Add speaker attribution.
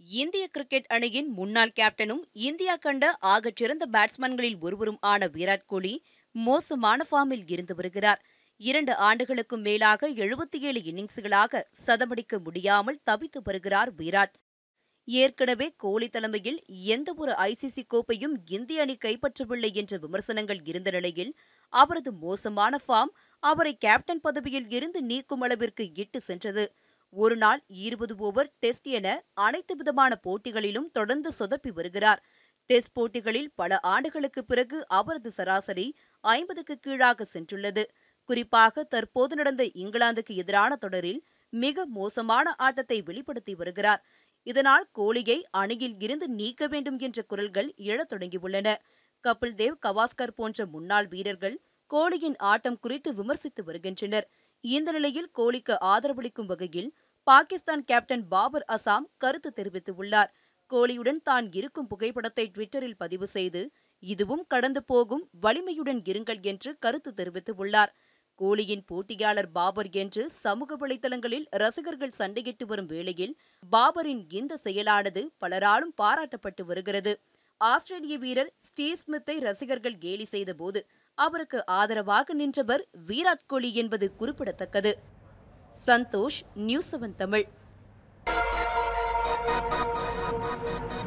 Speaker 1: இந்திய கிரிக்கெட் அணியின் முன்னாள் கேப்டனும் இந்தியா கண்ட ஆகச் சிறந்த பேட்ஸ்மேன்களில் ஒருவரும் ஆன விராட் கோலி மோசமான ஃபார்மில் இருந்து வருகிறார் இரண்டு ஆண்டுகளுக்கும் மேலாக எழுபத்தி ஏழு இன்னிங்ஸ்களாக சதமடிக்க முடியாமல் தவித்து வருகிறார் விராட் ஏற்கனவே கோலி தலைமையில் எந்தவொரு ஐசிசி கோப்பையும் இந்திய அணி கைப்பற்றவில்லை என்ற விமர்சனங்கள் இருந்த நிலையில் அவரது மோசமான ஃபார்ம் அவரை கேப்டன் பதவியில் இருந்து நீக்கும் அளவிற்கு இட்டு சென்றது ஒருநாள் இருபது ஓவர் டெஸ்ட் என அனைத்து விதமான போட்டிகளிலும் தொடர்ந்து சொதப்பி வருகிறார் டெஸ்ட் போட்டிகளில் பல ஆண்டுகளுக்கு பிறகு அவரது சராசரி ஐம்பதுக்கு கீழாக சென்றுள்ளது குறிப்பாக தற்போது நடந்த இங்கிலாந்துக்கு எதிரான தொடரில் மிக மோசமான ஆட்டத்தை வெளிப்படுத்தி வருகிறார் இதனால் கோலியை அணியில் இருந்து நீக்க வேண்டும் என்ற குரல்கள் எழத் தொடங்கியுள்ளன கபில் தேவ் கவாஸ்கர் போன்ற முன்னாள் வீரர்கள் கோலியின் ஆட்டம் குறித்து விமர்சித்து வருகின்றனர் இந்த நிலையில் கோலிக்கு ஆதரவளிக்கும் வகையில் பாகிஸ்தான் கேப்டன் பாபர் அசாம் கருத்து தெரிவித்துள்ளார் கோலியுடன் தான் இருக்கும் புகைப்படத்தை ட்விட்டரில் பதிவு செய்து இதுவும் கடந்து போகும் வலிமையுடன் இருங்கள் என்று கருத்து தெரிவித்துள்ளார் கோலியின் போட்டியாளர் பாபர் என்று சமூக வலைதளங்களில் ரசிகர்கள் சண்டையிட்டு வரும் வேளையில் பாபரின் இந்த செயலானது பலராலும் பாராட்டப்பட்டு வருகிறது ஆஸ்திரேலிய வீரர் ஸ்டீவ் ஸ்மித்தை ரசிகர்கள் கேலி செய்தபோது அவருக்கு ஆதரவாக நின்றவர் விராட் கோலி என்பது குறிப்பிடத்தக்கது சந்தோஷ் நியூஸ் செவன் தமிழ்